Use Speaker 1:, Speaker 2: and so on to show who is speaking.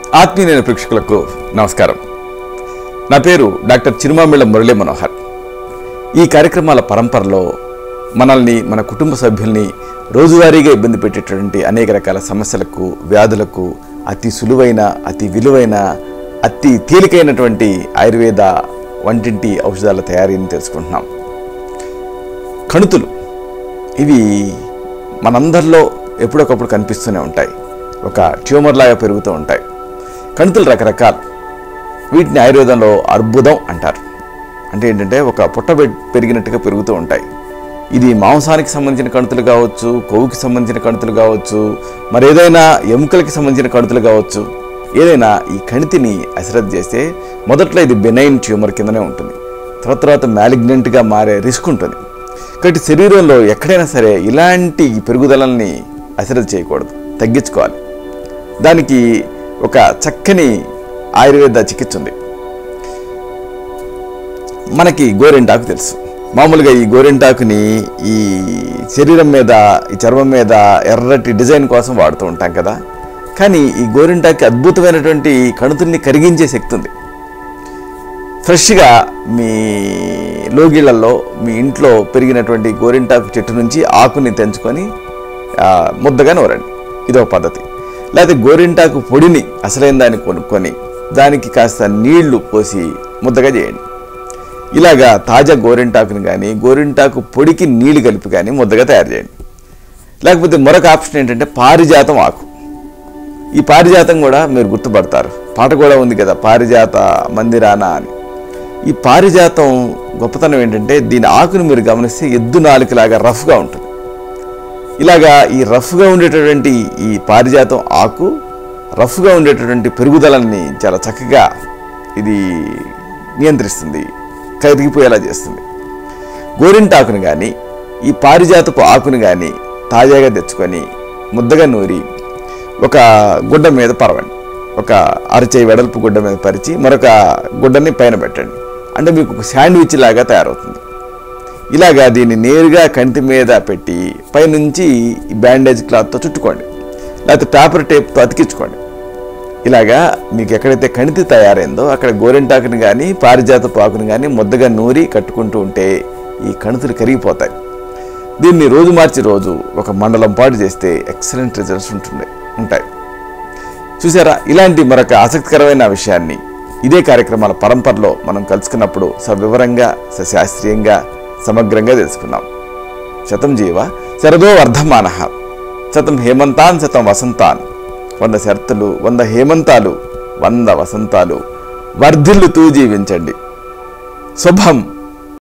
Speaker 1: ఆత్మీయులైన ప్రేక్షకులకు నమస్కారం నా పేరు డాక్టర్ చిరుమామిళ్ళ మురళీ మనోహర్ ఈ కార్యక్రమాల పరంపరలో మనల్ని మన కుటుంబ సభ్యుల్ని రోజువారీగా ఇబ్బంది పెట్టేటటువంటి అనేక రకాల సమస్యలకు వ్యాధులకు అతి సులువైన అతి విలువైన అతి తేలికైనటువంటి ఆయుర్వేద వంటింటి ఔషధాల తయారీని తెలుసుకుంటున్నాం కణుతులు ఇవి మనందరిలో ఎప్పుడొకప్పుడు కనిపిస్తూనే ఉంటాయి ఒక ట్యూమర్ లాగా పెరుగుతూ ఉంటాయి కణుతులు రకరకాలు వీటిని ఆయుర్వేదంలో అర్బుదం అంటారు అంటే ఏంటంటే ఒక పుట్ట పె- పెరిగినట్టుగా పెరుగుతూ ఉంటాయి ఇది మాంసానికి సంబంధించిన కణుతులు కావచ్చు కొవ్వుకి సంబంధించిన కణుతులు కావచ్చు మరి ఏదైనా ఎముకలకి సంబంధించిన కణుతులు కావచ్చు ఏదైనా ఈ కణితిని అశ్రద్ధ చేస్తే మొదట్లో ఇది బెనైన్ ట్యూమర్ కిందనే ఉంటుంది తర్వాత తర్వాత మ్యాలిగ్నెంట్గా మారే రిస్క్ ఉంటుంది కాబట్టి శరీరంలో ఎక్కడైనా సరే ఇలాంటి పెరుగుదలల్ని అశ్రద్ధ చేయకూడదు తగ్గించుకోవాలి దానికి ఒక చక్కని ఆయుర్వేద చికిత్స ఉంది మనకి గోరింటాకు తెలుసు మామూలుగా ఈ గోరింటాకుని ఈ శరీరం మీద ఈ చర్మం మీద ఎర్రటి డిజైన్ కోసం వాడుతూ ఉంటాం కదా కానీ ఈ గోరింటాకి అద్భుతమైనటువంటి కణుతుల్ని కరిగించే శక్తి ఉంది ఫ్రెష్గా మీ లోగిళ్లలో మీ ఇంట్లో పెరిగినటువంటి గోరింటాకు చెట్టు నుంచి ఆకుని తెంచుకొని ఆ, ముద్దగా నూరండి ఇదొక పద్ధతి లేకపోతే గోరింటాకు పొడిని అసలైన దాన్ని కొనుక్కొని దానికి కాస్త నీళ్లు పోసి ముద్దగా చేయండి ఇలాగా తాజా గోరింటాకుని కానీ గోరింటాకు పొడికి నీళ్లు కలిపి కానీ ముద్దగా తయారు చేయండి లేకపోతే మరొక ఆప్షన్ ఏంటంటే పారిజాతం ఆకు ఈ పారిజాతం కూడా మీరు గుర్తుపడతారు పాట కూడా ఉంది కదా పారిజాత మందిరాన అని ఈ పారిజాతం గొప్పతనం ఏంటంటే దీని ఆకుని మీరు గమనిస్తే ఎద్దు నాలుకలాగా రఫ్గా ఉంటుంది ఇలాగా ఈ రఫ్గా ఉండేటటువంటి ఈ పారిజాతం ఆకు రఫ్గా ఉండేటటువంటి పెరుగుదలని చాలా చక్కగా ఇది నియంత్రిస్తుంది కరిగిపోయేలా చేస్తుంది గోరింటాకుని కానీ ఈ పారిజాతపు ఆకుని కానీ తాజాగా తెచ్చుకొని ముద్దగా నూరి ఒక గుడ్డ మీద పరవండి ఒక అరచేయి వెడల్పు గుడ్డ మీద పరిచి మరొక గుడ్డని పైన పెట్టండి అంటే మీకు ఒక శాండ్విచ్ లాగా తయారవుతుంది ఇలాగా దీన్ని నేరుగా కంటి మీద పెట్టి పైనుంచి ఈ బ్యాండేజ్ క్లాత్తో చుట్టుకోండి లేకపోతే పేపర్ టేప్తో అతికించుకోండి ఇలాగా మీకు ఎక్కడైతే కణితి తయారైందో అక్కడ గోరింటాకుని కానీ పారిజాతపు ఆకుని కానీ ముద్దగా నూరి కట్టుకుంటూ ఉంటే ఈ కణుతులు కరిగిపోతాయి దీన్ని రోజు మార్చి రోజు ఒక మండలం పాటు చేస్తే ఎక్సలెంట్ రిజల్ట్స్ ఉంటుంది ఉంటాయి చూసారా ఇలాంటి మరొక ఆసక్తికరమైన విషయాన్ని ఇదే కార్యక్రమాల పరంపరలో మనం కలుసుకున్నప్పుడు సవివరంగా సశాస్త్రీయంగా సమగ్రంగా తెలుసుకున్నాం శతం జీవ శరదో వర్ధమాన శతం హేమంతాన్ శతం వసంతాన్ వంద శరతులు వంద హేమంతాలు వంద వసంతాలు వర్ధిల్లుతూ జీవించండి శుభం